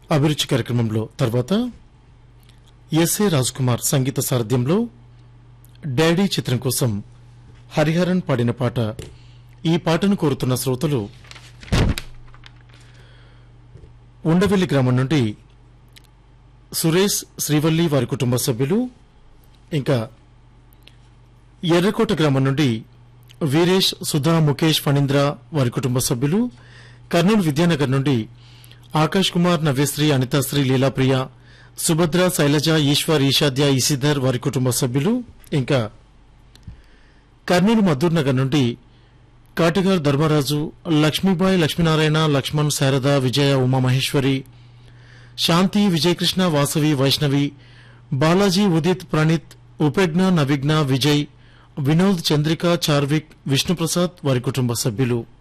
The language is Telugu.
అభిరుచి కార్యక్రమంలో తర్వాత ఎస్ఏ కుమార్ సంగీత సారథ్యంలో డాడీ చిత్రం కోసం హరిహరన్ పాడిన పాట ఈ పాటను కోరుతున్న శ్రోతలు ఉండవెల్లి గ్రామం నుండి సురేష్ శ్రీవల్లి వారి కుటుంబ సభ్యులు ఇంకా ఎర్రకోట గ్రామం నుండి వీరేష్ సుధా ముఖేష్ ఫణీంద్ర వారి కుటుంబ సభ్యులు కర్నూలు విద్యానగర్ నుండి ఆకాష్ కుమార్ నవ్యశ్రీ అనితాశ్రీ లీలాప్రియ సుభద్ర శైలజ ఈశ్వర్ ఈషాద్య ఈసిధర్ వారి కుటుంబ సభ్యులు ఇంకా కర్నూలు మద్దూర్ నగర్ నుండి కాటిగార్ ధర్మరాజు లక్ష్మీబాయి లక్ష్మీనారాయణ లక్ష్మణ్ శారద విజయ ఉమామహేశ్వరి శాంతి విజయకృష్ణ వాసవి వైష్ణవి బాలాజీ ఉదిత్ ప్రణీత్ ఉపజ్ఞ నవిఘ్న విజయ్ వినోద్ చంద్రిక చార్విక్ విష్ణుప్రసాద్ వారి కుటుంబ సభ్యులు